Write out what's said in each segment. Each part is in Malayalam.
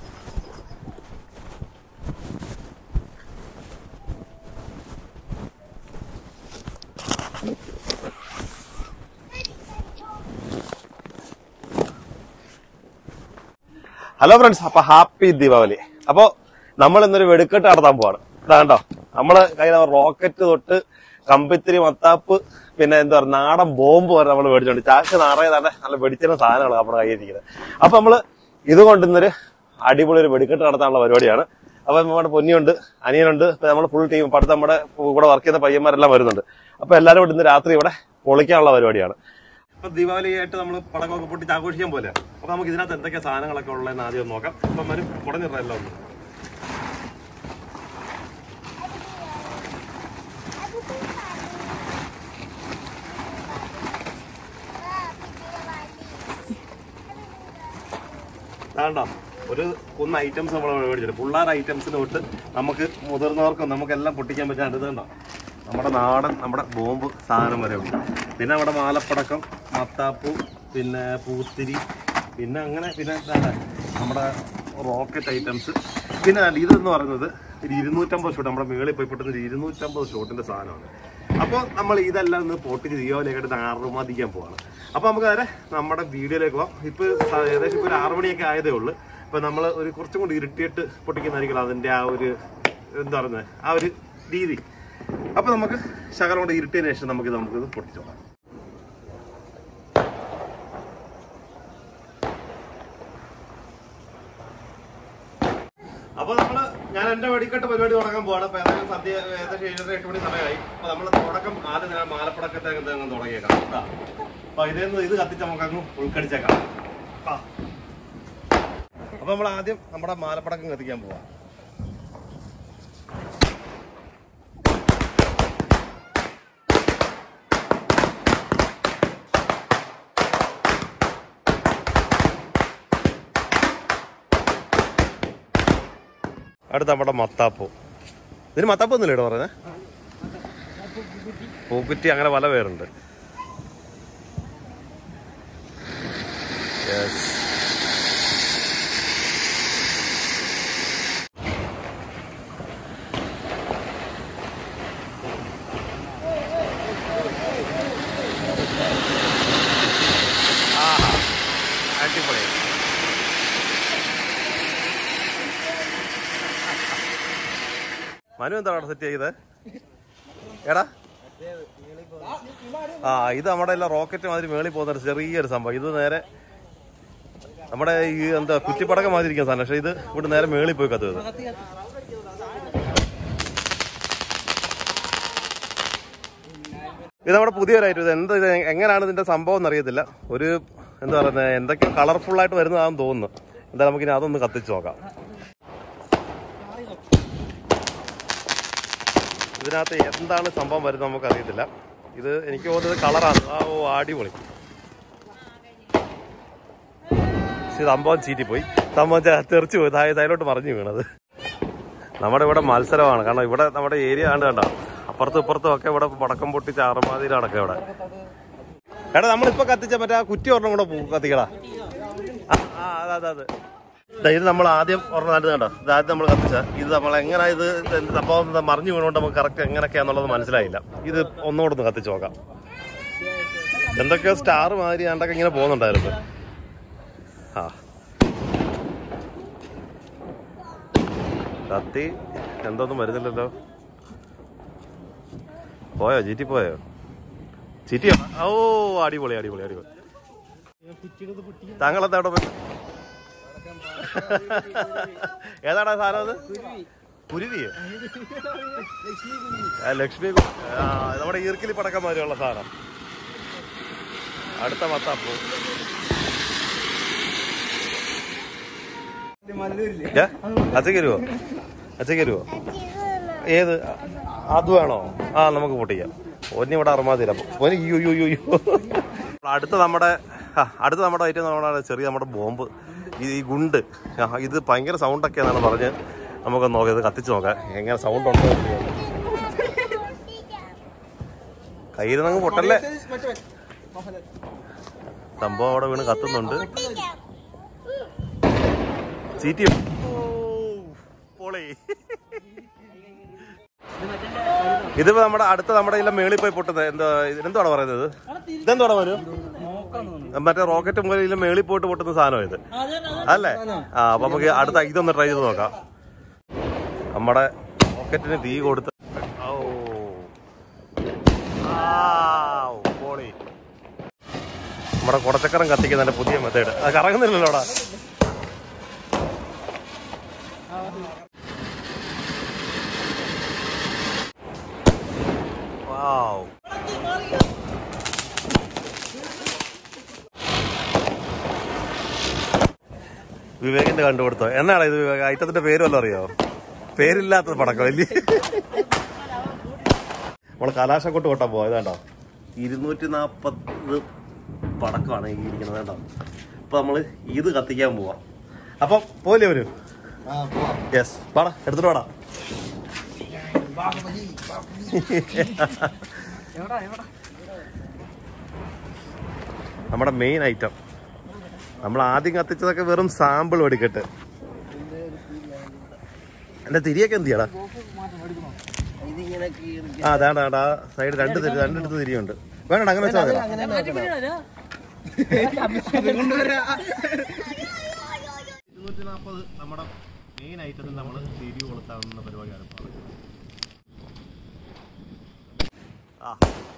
ഹലോ ഫ്രണ്ട്സ് അപ്പൊ ഹാപ്പി ദീപാവലി അപ്പൊ നമ്മൾ ഇന്നൊരു വെടിക്കെട്ട് നടത്താൻ പോവാണ് ഇതാ കണ്ടോ നമ്മള് കയ്യിൽ റോക്കറ്റ് തൊട്ട് കമ്പിത്തിരി മത്താപ്പ് പിന്നെ എന്താ പറയുക നാടൻ ബോംബ് വരെ നമ്മൾ മേടിച്ചോണ്ട് ചാക്ക് നാറേ തന്നെ നല്ല വെടിച്ചിരുന്ന സാധനങ്ങളാണ് നമ്മുടെ കയ്യിരിക്കുന്നത് അപ്പൊ നമ്മള് ഇത് കൊണ്ടിന്നൊരു അടിപൊളി ഒരു വെടിക്കെട്ട് നടത്താനുള്ള പരിപാടിയാണ് അപ്പൊ നമ്മുടെ പൊന്നിയുണ്ട് അനിയനുണ്ട് ഇപ്പൊ നമ്മുടെ ഫുൾ ടീം ഇപ്പൊ അടുത്ത് നമ്മുടെ കൂടെ വർക്ക് ചെയ്യുന്ന പയ്യന്മാരെല്ലാം വരുന്നുണ്ട് അപ്പൊ എല്ലാവരും കൂടി ഇന്ന് രാത്രി ഇവിടെ പൊളിക്കാനുള്ള പരിപാടിയാണ് ഇപ്പൊ ദീപാവലി ആയിട്ട് നമ്മൾ പടക്കമൊക്കെ പൊട്ടിച്ച് ആഘോഷിക്കാൻ പോലെ അപ്പൊ നമുക്ക് ഇതിനകത്ത് എന്തൊക്കെ സാധനങ്ങളൊക്കെ ഉള്ളതെന്ന് ആദ്യം ഒന്ന് നോക്കാം അപ്പൊ മരും കുടഞ്ഞിടല്ലോ ഒന്ന് വേണ്ട ഒരു കുന്ന ഐറ്റംസ് നമ്മൾ മേടിച്ചിട്ട് പിള്ളേർ ഐറ്റംസിന് തൊട്ട് നമുക്ക് മുതിർന്നവർക്കും നമുക്കെല്ലാം പൊട്ടിക്കാൻ പറ്റാൻ ഇത് കണ്ടോ നമ്മുടെ നാടൻ നമ്മുടെ ബോംബ് സാധനം വരെ ഉണ്ട് പിന്നെ നമ്മുടെ മാലപ്പടക്കം മത്താപ്പൂ പിന്നെ പൂത്തിരി പിന്നെ അങ്ങനെ പിന്നെ എന്താണ് നമ്മുടെ റോക്കറ്റ് ഐറ്റംസ് പിന്നെ ദാണ്ട ഇതെന്ന് പറയുന്നത് ഒരു ഇരുന്നൂറ്റമ്പത് ഷോട്ട് നമ്മുടെ മേളിൽ പോയി പൊട്ടുന്ന ഒരു ഇരുന്നൂറ്റമ്പത് ഷോട്ടിന്റെ സാധനമാണ് അപ്പോൾ നമ്മൾ ഇതെല്ലാം ഒന്ന് പൊട്ടിച്ച് ദീപാവലിയൊക്കെ ആറുമാതിക്കാൻ പോവാണ് അപ്പോൾ നമുക്ക് നേരെ നമ്മുടെ വീഡിയോയിലേക്ക് പോവാം ഇപ്പോൾ ഏകദേശം ഇപ്പോൾ ഒരു ആറു മണിയൊക്കെ ആയതേ ഉള്ളൂ ഇപ്പൊ നമ്മൾ ഒരു കുറച്ചും കൂടി ഇരുട്ടിയിട്ട് പൊട്ടിക്കുന്നതായിരിക്കും അതിന്റെ ആ ഒരു എന്താ പറയുന്നത് ആ ഒരു രീതി അപ്പൊ നമുക്ക് ശകലം കൊണ്ട് ഇരുട്ടിയതിനു ശേഷം നമുക്ക് നമുക്കിത് പൊട്ടിച്ചോളാം അപ്പൊ നമ്മള് ഞാൻ എന്റെ വെടിക്കെട്ട് പരിപാടി തുടങ്ങാൻ പോവാണ് അപ്പൊ ഏതായാലും സദ്യ ഏകദേശം ഏഴര എട്ട് മണി സമയമായി അപ്പൊ നമ്മള് തുടക്കം ആദ്യം ഞാൻ മാലപ്പടക്കത്തെ അങ്ങ് തുടങ്ങിയേക്കാം കേട്ടോ അപ്പൊ ഇതേന്ന് ഇത് കത്തിച്ച് നമുക്ക് അങ്ങ് ഉൾക്കടിച്ചേക്കാം ആ. അപ്പൊ നമ്മൾ ആദ്യം നമ്മുടെ മാലപ്പടക്കം കത്തിക്കാൻ പോവാം അടുത്ത നമ്മുടെ മത്താപ്പൂ ഇതിന് മത്താപ്പൂ ഒന്നുമില്ല ഇവിടെ പറയുന്നത് പൂക്കുറ്റി അങ്ങനെ പല പേരുണ്ട് Yes. ആഹാ. അടിപൊളി മനു എന്താ അവിടെ സെറ്റ് ചെയ്തത് എടാ ആ ഇത് നമ്മുടെ എല്ലാം റോക്കറ്റ് മാതിരി മേളിൽ പോകുന്ന ഒരു ചെറിയൊരു സംഭവം ഇത് നേരെ നമ്മുടെ ഈ എന്താ കുറ്റിപ്പടക്കം മാതിരി ഇരിക്കുന്ന സാധനം പക്ഷെ ഇത് ഇവിടെ നേരെ മേളിൽ പോയി കത്തുന്നത് ഇത് നമ്മുടെ പുതിയൊരായിട്ട് ഇത് എന്ത് ഇത് എങ്ങനെയാണ് ഇതിന്റെ സംഭവം എന്നറിയത്തില്ല ഒരു എന്താ പറയുന്നത് എന്തൊക്കെ കളർഫുൾ ആയിട്ട് വരുന്നതാണെന്ന് തോന്നുന്നു എന്താ നമുക്കിനി അതൊന്ന് കത്തിച്ച് നോക്കാം ഇതിനകത്ത് എന്താണ് സംഭവം വരുന്നത് നമുക്ക് അറിയത്തില്ല ഇത് എനിക്ക് തോന്നുന്നത് കളറാണ് ആ ഓ അടിപൊളി പക്ഷെ സംഭവം ചീറ്റിപ്പോയി സംഭവം ചെ- തെറിച്ചു പോയി താഴെ താഴോട്ട് മറിഞ്ഞു വീണത് നമ്മുടെ ഇവിടെ മത്സരമാണ് കാരണം ഇവിടെ നമ്മുടെ ഏരിയ ആണ്ട് കണ്ട അപ്പുറത്തും ഇപ്പുറത്തും ഒക്കെ ഇവിടെ പടക്കം പൊട്ടിച്ച് ആറുമാതിരി അടക്കം ഇവിടെ എടാ നമ്മളിപ്പോ കത്തിച്ച മറ്റേ ആ കുറ്റി ഒരെണ്ണം കൂടെ പോ- കത്തിക്കടാ ആ, ആ അതെ അതെ അതെ ദാ ഇത് നമ്മൾ ആദ്യം ഒരെണ്ണം നല്ലത് കണ്ടോ ഇത് ആദ്യം നമ്മൾ കത്തിച്ച ഇത് നമ്മൾ എങ്ങനെ ഇത് എന്ത് സംഭവം ഇത് മറിഞ്ഞു വീണുകൊണ്ട് നമുക്ക് കറക്റ്റ് എങ്ങനെയൊക്കെയാന്നുള്ളത് മനസ്സിലായില്ല ഇത് ഒന്നുകൂടെ ഒന്ന് കത്തിച്ച് നോക്കാം എന്തൊക്കെയോ സ്റ്റാർ മാതിരി ആണ്ടൊക്കെ ഇങ്ങനെ പോകുന്നുണ്ടായിരുന്നു ആ കത്തി എന്തൊന്നും വരുന്നില്ലല്ലോ പോയോ ചീറ്റി പോയോ ചീറ്റിയോ ഓ അടിപൊളി അടിപൊളി അടിപൊളി താങ്കളെന്താ അവിടെ പോയി ഏതാടാ സാധനം അത് കുരുവിയോ ആ, ലക്ഷ്മി കു- ആ, നമ്മുടെ ഈർക്കിലി പടക്കം മാതിരിയുള്ള സാധനം അടുത്ത മത്താപ്പൂ ഏ? അച്ഛക്ക് വരുവോ അച്ഛക്ക് വരുവോ ഏത് അത് വേണോ ആ നമുക്ക് പൊട്ടിക്കാം ഒന്നി ഇവിടെ അറുമാതിര ഒന്നി യു യു യു യു അടുത്ത നമ്മുടെ ആ, അടുത്ത നമ്മുടെ ഐറ്റം നമ്മുടെ ചെറിയ നമ്മുടെ ബോംബ് ഈ ഈ ഗുണ്ട് ആ, ഇത് ഭയങ്കര സൗണ്ടൊക്കെ എന്നാണ് പറഞ്ഞ് നമുക്ക് നോക്കാം ഇത് കത്തിച്ച് നോക്കാം എങ്ങനെ സൗണ്ട് ഉണ്ടോ എന്ന് അറിയാം. കയ്യിൽ നിന്ന് പൊട്ടല്ലേ സംഭവം അവിടെ വീണ് കത്തുന്നുണ്ട് ചീറ്റിയോ പൊളി ഇതിപ്പോ നമ്മുടെ അടുത്ത നമ്മുടെ ഇതിലെ മേളിൽ പോയി പൊട്ടുന്നത് എന്താ എന്തുവാണ് പറയുന്നത് ഇതെന്തുവാണ് വരും മറ്റേ റോക്കറ്റ് മുകളിൽ മേളിൽ പോയിട്ട് പൊട്ടുന്ന സാധനം ഇത് അല്ലേ ആ അപ്പൊ നമുക്ക് അടുത്ത ഇതൊന്ന് ട്രൈ ചെയ്ത് നോക്കാം നമ്മുടെ റോക്കറ്റിന് തീ കൊടുത്ത് ഓ ആവ്, പൊളി നമ്മുടെ കുടച്ചക്കരം കത്തിക്കുന്നതിന്റെ പുതിയ മെത്തേഡ് അത് കറങ്ങുന്നില്ലല്ലോടാ വാവ് വിവേകിന്റെ കണ്ടുപിടുത്തോ എന്നാണ് ഇത് വിവേക് ഐറ്റത്തിന്റെ പേര് വല്ലതും അറിയോ പേരില്ലാത്ത പടക്കം വലിയ നമ്മള് കലാശക്കൊട്ട് കൊട്ടാൻ പോവാ ഇതാണ്ടോ ഇരുന്നൂറ്റി നാപ്പത് പടക്കമാണ് ഈ ഇരിക്കുന്നത് കേട്ടോ അപ്പൊ നമ്മള് ഇത് കത്തിക്കാൻ പോവാ അപ്പം പോലെ വരൂ യെസ് പാടാ എടുത്തിട്ട് പാടാ നമ്മുടെ മെയിൻ ഐറ്റം നമ്മൾ ആദ്യം കത്തിച്ചതൊക്കെ വെറും സാമ്പിൾ വെടിക്കെട്ട് എന്റെ തിരിയൊക്കെ എന്ത് ചെയ്യടാ ആ അതാണ് ആ സൈഡ് രണ്ട് തിരി രണ്ടിടത്ത് തിരിയുണ്ട് വേണ്ട അങ്ങനെ വെച്ചാൽ മതി ഇരുന്നൂറ്റി നാൽപ്പത് നമ്മുടെ മെയിൻ ഐറ്റത്തിൽ നമ്മൾ തിരി കൊളുത്താവുന്ന പരിപാടിയാണ് ഇപ്പോൾ ആ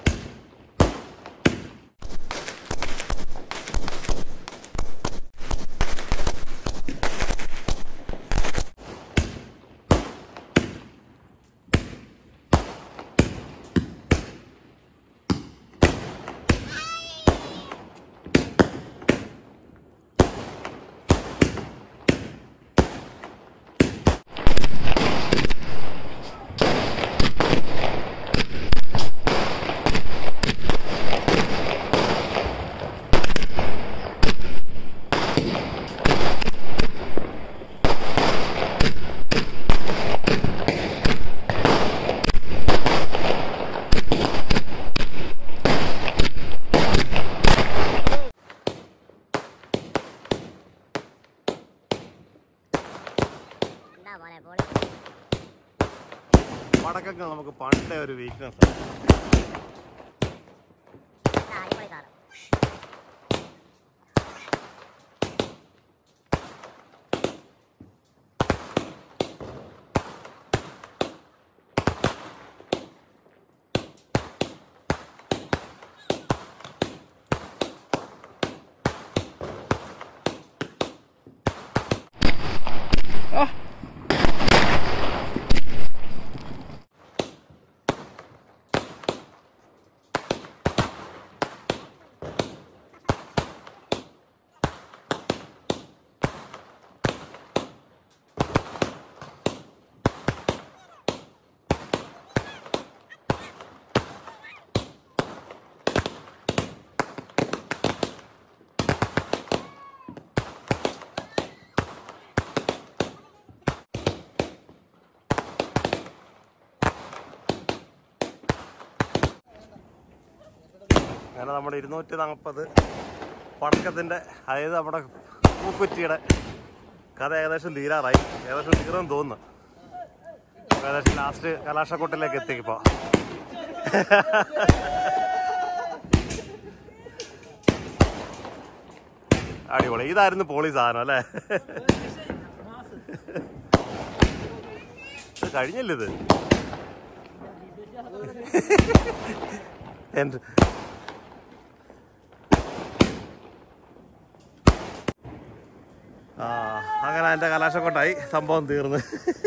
എന്താ പോലെ പോളി പടക്കങ്ങൾ നമുക്ക് പണ്ടേ ഒരു വീക്ക്നെസ് ആണ് ആ, അടിപൊളി സാധനം അങ്ങനെ നമ്മുടെ ഇരുന്നൂറ്റി നാൽപ്പത് പടക്കത്തിന്റെ അതായത് നമ്മുടെ പൂക്കുറ്റിയുടെ കഥ ഏകദേശം തീരാറായി ഏകദേശം തീർന്നു തോന്നുന്നു ഏകദേശം ലാസ്റ്റ് കലാശക്കൊട്ടിലേക്ക് എത്തി ഇപ്പോ അടിപൊളി ഇതായിരുന്നു പോളി സാധനം അല്ലേ ഇത് കഴിഞ്ഞല്ലേ ഇത് എന്റെ ആ അങ്ങനെ എന്റെ കലാശക്കൊട്ടായി സംഭവം തീർന്ന്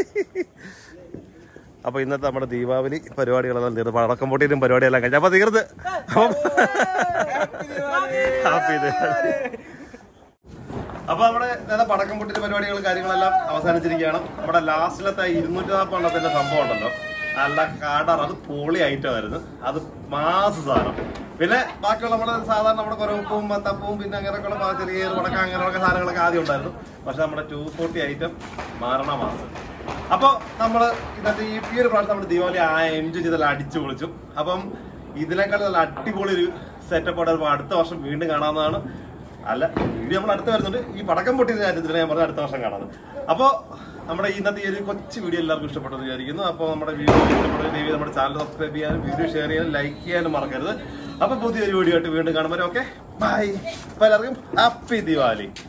അപ്പൊ ഇന്നത്തെ നമ്മുടെ ദീപാവലി പരിപാടികളെല്ലാം തീർന്ന് പടക്കം പൊട്ടിയിട്ടും പരിപാടിയെല്ലാം കഴിഞ്ഞു അപ്പൊ തീർന്ന് ഹാപ്പി ദീപാവലി അപ്പൊ നമ്മുടെ നേരെ പടക്കം പൊട്ടിന്റെ പരിപാടികൾ കാര്യങ്ങളെല്ലാം അവസാനിച്ചിരിക്കുകയാണ് നമ്മുടെ ലാസ്റ്റിലത്തെ ഇരുന്നൂറ്റി നാൽപ്പത് എണ്ണത്തിന്റെ സംഭവം ഉണ്ടല്ലോ നല്ല കാടാർ അത് പൊളി ഐറ്റം ആയിരുന്നു അത് മാസ് സാധനം പിന്നെ ബാക്കിയുള്ള നമ്മുടെ സാധാരണ നമ്മുടെ കുരവപ്പവും മത്തപ്പവും പിന്നെ അങ്ങനെയൊക്കെയുള്ള ബാ- ചെറിയ ഉടക്കം അങ്ങനെയുള്ള സാധനങ്ങളൊക്കെ ആദ്യം ഉണ്ടായിരുന്നു പക്ഷെ നമ്മുടെ ടു ഫോർട്ടി ഐറ്റം മാറണ മാസം അപ്പൊ നമ്മള് ഇന്നത്തെ ഈ ഈ ഒരു പ്രാവശ്യം നമ്മുടെ ദീപാവലി ആ എൻജോയ് ചെയ്തെല്ലാം അടിച്ചു പൊളിച്ചു അപ്പം ഇതിനേക്കാൾ നല്ല അടിപൊളി ഒരു സെറ്റപ്പ് അടുത്ത വർഷം വീണ്ടും കാണാവുന്നതാണ് അല്ല വീഡിയോ നമ്മൾ അടുത്ത് വരുന്നുണ്ട് ഈ പടക്കം പൊട്ടിയ കാര്യത്തിൽ ഞാൻ പറഞ്ഞ അടുത്ത വർഷം കാണാം അപ്പോൾ നമ്മുടെ ഇന്നത്തെ ഈ ഒരു കൊച്ചു വീഡിയോ എല്ലാവർക്കും ഇഷ്ടപ്പെട്ടെന്ന് വിചാരിക്കുന്നു അപ്പോൾ നമ്മുടെ വീഡിയോ ഇഷ്ടപ്പെട്ട ദയവ് നമ്മുടെ ചാനൽ സബ്സ്ക്രൈബ് ചെയ്യാനും വീഡിയോ ഷെയർ ചെയ്യാനും ലൈക്ക് ചെയ്യാനും മറക്കരുത് അപ്പോൾ പുതിയൊരു വീഡിയോ ആയിട്ട് വീണ്ടും കാണുമ്പോൾ ഓക്കെ ബൈ അപ്പോൾ എല്ലാവർക്കും ഹാപ്പി ദിവാലി